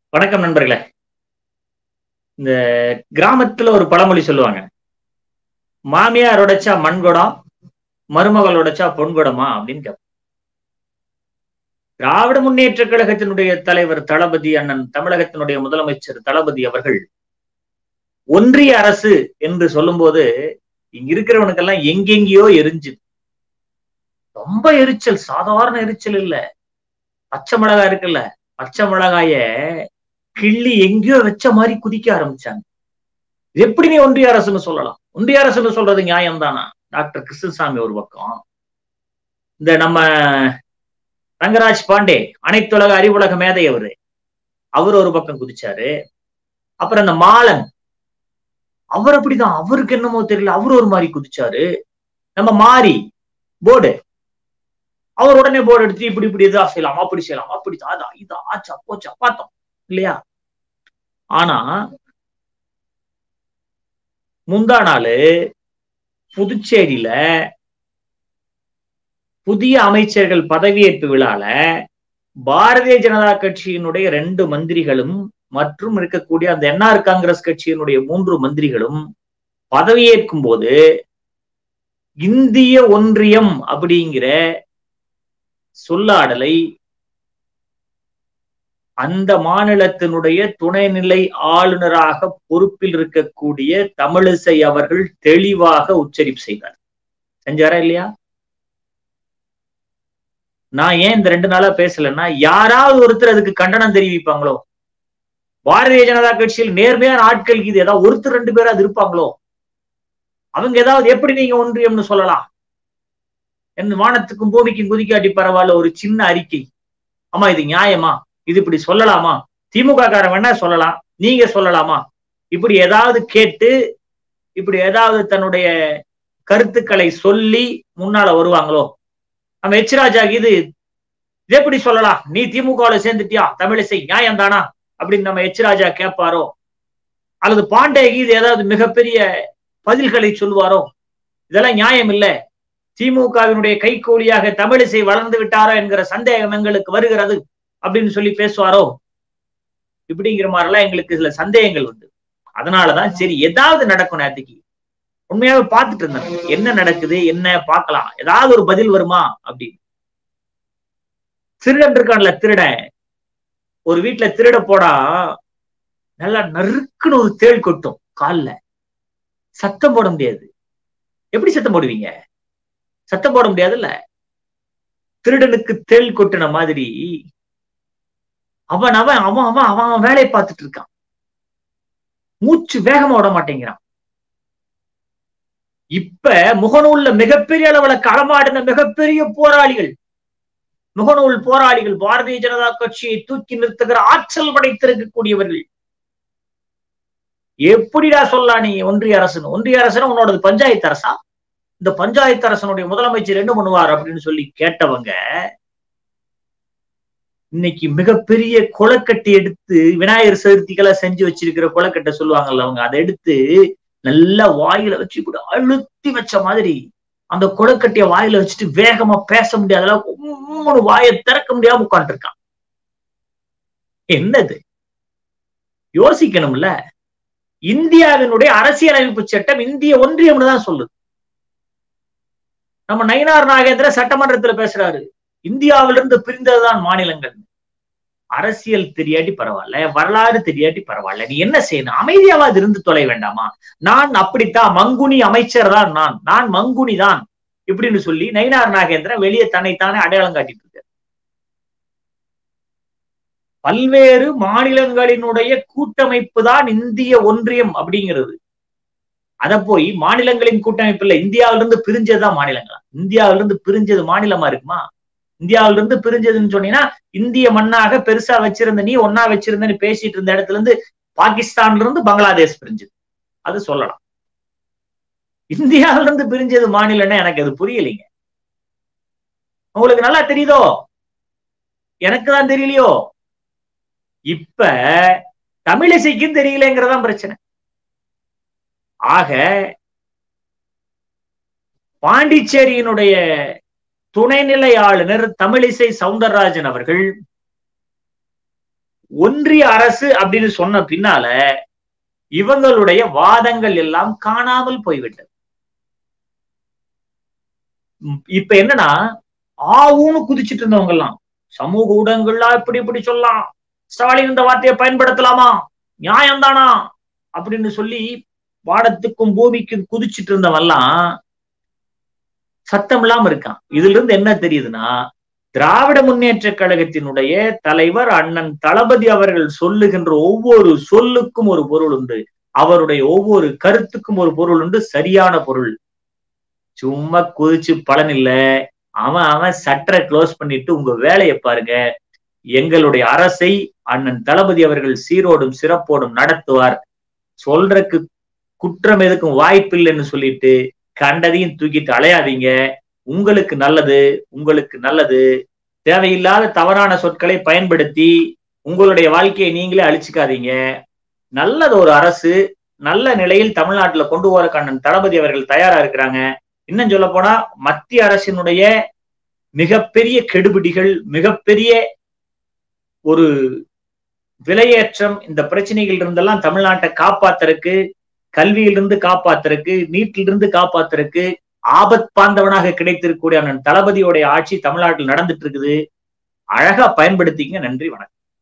வணக்கம் நண்பர்களே இந்த கிராமத்துல ஒரு பழமொழி சொல்லுவாங்க மாமியார் உடைச்சா மண்குடம் மருமகள் உடைச்சா பொன்குடமா அப்படின்னு கேட்பாங்க திராவிட முன்னேற்ற கழகத்தினுடைய தலைவர் தளபதி அண்ணன் தமிழகத்தினுடைய முதலமைச்சர் தளபதி அவர்கள் ஒன்றிய அரசு என்று சொல்லும்போது இங்க இருக்கிறவனுக்கெல்லாம் எங்கெங்கேயோ எரிஞ்சுது ரொம்ப எரிச்சல் சாதாரண எரிச்சல் இல்ல பச்சை மிளகாய் இருக்குல்ல பச்சை மிளகாய கிள்ளி எங்கேயோ வச்ச மாதிரி குதிக்க ஆரம்பிச்சாங்க எப்படி நீ ஒன்றிய அரசுன்னு சொல்லலாம் ஒன்றிய அரசுன்னு சொல்றது நியாயம் தானா டாக்டர் கிருஷ்ணசாமி ஒரு பக்கம் இந்த நம்ம ரங்கராஜ் பாண்டே அனைத்துலக அறிவுலக மேதை அவரு அவர் ஒரு பக்கம் குதிச்சாரு அப்புறம் இந்த மாலன் அவர் அப்படிதான் அவருக்கு என்னமோ தெரியல அவர் ஒரு மாதிரி குதிச்சாரு நம்ம மாறி போர்டு அவர் உடனே போர்டு எடுத்து இப்படி இப்படி இதா செய்யலாம் அப்படி செய்யலாம் அப்படி அதா இதா ஆச்சா போச்சா பார்த்தோம் இல்லையா ஆனா முந்தா நாள் புதுச்சேரியில புதிய அமைச்சர்கள் பதவியேற்பு விழால பாரதிய ஜனதா கட்சியினுடைய ரெண்டு மந்திரிகளும் மற்றும் இருக்கக்கூடிய அந்த என்ஆர் காங்கிரஸ் கட்சியினுடைய மூன்று மந்திரிகளும் பதவியேற்கும் போது இந்திய ஒன்றியம் அப்படிங்கிற சொல்லாடலை அந்த மாநிலத்தினுடைய துணைநிலை ஆளுநராக பொறுப்பில் இருக்கக்கூடிய தமிழிசை அவர்கள் தெளிவாக உச்சரிப்பு செய்தார் செஞ்சாரா இல்லையா நான் ஏன் இந்த ரெண்டு நாளா பேசலன்னா யாராவது ஒருத்தர் அதுக்கு கண்டனம் தெரிவிப்பாங்களோ பாரதிய ஜனதா கட்சியில் நேர்மையான ஆட்கள் இது ஏதாவது ஒருத்தர் ரெண்டு பேர் அது இருப்பாங்களோ அவங்க ஏதாவது எப்படி நீங்க ஒன்றியம்னு சொல்லலாம் என் வானத்துக்கும் பூமிக்கும் குதிக்காட்டி பரவாயில்ல ஒரு சின்ன அறிக்கை ஆமா இது நியாயமா இது இப்படி சொல்லலாமா திமுக காரன் வேணா சொல்லலாம் நீங்க சொல்லலாமா இப்படி ஏதாவது கேட்டு இப்படி ஏதாவது தன்னுடைய கருத்துக்களை சொல்லி முன்னால வருவாங்களோ நம்ம எச் ராஜா இது இது எப்படி சொல்லலாம் நீ திமுகவுல சேர்ந்துட்டியா தமிழிசை நியாயம் தானா அப்படின்னு நம்ம எச் ராஜா கேட்பாரோ அல்லது பாண்டே இது ஏதாவது மிகப்பெரிய பதில்களை சொல்லுவாரோ இதெல்லாம் நியாயம் இல்லை திமுகவினுடைய கைகூலியாக தமிழிசை வளர்ந்து விட்டாரோ என்கிற சந்தேகம் எங்களுக்கு வருகிறது அப்படின்னு சொல்லி பேசுவாரோ இப்படிங்கிற மாதிரிலாம் எங்களுக்கு சில சந்தேகங்கள் உண்டு அதனாலதான் சரி ஏதாவது நடக்கும் நேற்றுக்கு உண்மையாவே பார்த்துட்டு இருந்தேன் என்ன நடக்குது என்ன பார்க்கலாம் ஏதாவது ஒரு பதில் வருமா அப்படின்னு திருடன் இருக்கான்ல திருடன் ஒரு வீட்டுல திருட போடா நல்லா நறுக்குன்னு ஒரு தேள் கொட்டும் காலில் சத்தம் போட முடியாது எப்படி சத்தம் போடுவீங்க சத்தம் போட முடியாதுல்ல திருடனுக்கு தேள் கொட்டின மாதிரி அவன் அவன் அவன் அவன் அவன் அவன் வேலையை பார்த்துட்டு இருக்கான் மூச்சு வேகமா விட மாட்டேங்கிறான் இப்ப முகநூல்ல மிகப்பெரிய அளவுல களமாடின மிகப்பெரிய போராளிகள் முகநூல் போராளிகள் பாரதிய ஜனதா கட்சியை தூக்கி நிறுத்துகிற ஆற்றல் படைத்திருக்கக்கூடியவர்கள் எப்படிடா சொல்லலாம் நீ ஒன்றிய அரசுன்னு ஒன்றிய அரசுன்னு உன்னோட பஞ்சாயத்து அரசா இந்த பஞ்சாயத்து அரசனுடைய முதலமைச்சர் என்ன பண்ணுவார் அப்படின்னு சொல்லி கேட்டவங்க இன்னைக்கு மிகப்பெரிய கொலக்கட்டை எடுத்து விநாயகர் சதுர்த்திக்கெல்லாம் செஞ்சு வச்சிருக்கிற கொலக்கட்டை சொல்லுவாங்கல்ல அவங்க அதை எடுத்து நல்லா வாயில வச்சு கூட அழுத்தி வச்ச மாதிரி அந்த கொலக்கட்டைய வாயில வச்சுட்டு வேகமா பேச முடியாத அளவுக்கு வாயை திறக்க முடியாம உட்காந்துருக்கான் என்னது யோசிக்கணும்ல இந்தியாவினுடைய அரசியலமைப்பு சட்டம் இந்திய ஒன்றியம்னு தான் சொல்லுது நம்ம நயினார் நாகேந்திர சட்டமன்றத்துல பேசுறாரு இந்தியாவிலிருந்து பிரிந்ததுதான் மாநிலங்கள் அரசியல் தெரியாட்டி பரவாயில்ல வரலாறு தெரியாட்டி பரவாயில்ல நீ என்ன செய்யணும் அமைதியாவது இருந்து தொலை வேண்டாமா நான் அப்படித்தான் மங்குனி அமைச்சர் தான் நான் நான் மங்குனி தான் இப்படின்னு சொல்லி நயினார் நாகேந்திரன் வெளியே தன்னைத்தானே அடையாளம் காட்டிட்டு இருக்காரு பல்வேறு மாநிலங்களினுடைய கூட்டமைப்பு தான் இந்திய ஒன்றியம் அப்படிங்கிறது அத போய் மாநிலங்களின் கூட்டமைப்பு இல்ல இந்தியாவிலிருந்து பிரிஞ்சதுதான் மாநிலங்களா இந்தியாவிலிருந்து பிரிஞ்சது மாநிலமா இருக்குமா இந்தியாவிலிருந்து பிரிஞ்சதுன்னு சொன்னீங்கன்னா இந்திய மண்ணாக பெருசா வச்சிருந்த நீ ஒன்னா வச்சிருந்தன்னு பேசிட்டு இருந்த இடத்துல இருந்து பாகிஸ்தான்ல இருந்து பங்களாதேஷ் பிரிஞ்சது அது சொல்லலாம் இந்தியாவில இருந்து பிரிஞ்சது மாநிலம்னா எனக்கு அது புரியலைங்க உங்களுக்கு நல்லா தெரியுதோ எனக்கு தான் தெரியலையோ இப்ப தமிழிசைக்கும் தெரியலங்கிறதான் பிரச்சனை ஆக பாண்டிச்சேரியினுடைய துணைநிலை ஆளுநர் தமிழிசை சவுந்தரராஜன் அவர்கள் ஒன்றிய அரசு அப்படின்னு சொன்ன பின்னால இவங்களுடைய வாதங்கள் எல்லாம் காணாமல் போய்விட்டது இப்ப என்னன்னா ஆவுன்னு குதிச்சிட்டு இருந்தவங்க எல்லாம் சமூக ஊடகங்கள்லாம் இப்படி இப்படி சொல்லலாம் ஸ்டாலின் இந்த வார்த்தையை பயன்படுத்தலாமா நியாயம்தானா அப்படின்னு சொல்லி வானத்துக்கும் பூமிக்கும் குதிச்சிட்டு இருந்தவெல்லாம் சத்தம் இல்லாம இருக்கான் இதுல இருந்து என்ன தெரியுதுன்னா திராவிட முன்னேற்ற கழகத்தினுடைய தலைவர் அண்ணன் தளபதி அவர்கள் சொல்லுகின்ற ஒவ்வொரு சொல்லுக்கும் ஒரு பொருள் உண்டு அவருடைய ஒவ்வொரு கருத்துக்கும் ஒரு பொருள் உண்டு சரியான பொருள் சும்மா குதிச்சு பலன் இல்ல அவன் அவன் சட்டரை க்ளோஸ் பண்ணிட்டு உங்க வேலையை பாருங்க எங்களுடைய அரசை அண்ணன் தளபதி அவர்கள் சீரோடும் சிறப்போடும் நடத்துவார் சொல்றதுக்கு குற்றம் எதுக்கும் வாய்ப்பில்லைன்னு சொல்லிட்டு கண்டதையும் தூக்கிட்டு அலையாதீங்க உங்களுக்கு நல்லது உங்களுக்கு நல்லது தேவையில்லாத தவறான சொற்களை பயன்படுத்தி உங்களுடைய வாழ்க்கையை நீங்களே அழிச்சுக்காதீங்க நல்லது ஒரு அரசு நல்ல நிலையில் தமிழ்நாட்டுல கொண்டு போற கண்ணன் தளபதி அவர்கள் தயாரா இருக்கிறாங்க இன்னும் சொல்ல போனா மத்திய அரசினுடைய மிகப்பெரிய கெடுபிடிகள் மிகப்பெரிய ஒரு விலையேற்றம் இந்த பிரச்சனைகள் இருந்தெல்லாம் தமிழ்நாட்டை காப்பாத்துறதுக்கு கல்வியிலிருந்து காப்பாத்துறதுக்கு நீட்டிலிருந்து காப்பாத்துறதுக்கு ஆபத் பாந்தவனாக கிடைத்திருக்கக்கூடிய அண்ணன் தளபதியோடைய ஆட்சி தமிழ்நாட்டில் நடந்துட்டு இருக்குது அழகா பயன்படுத்திங்க நன்றி வணக்கம்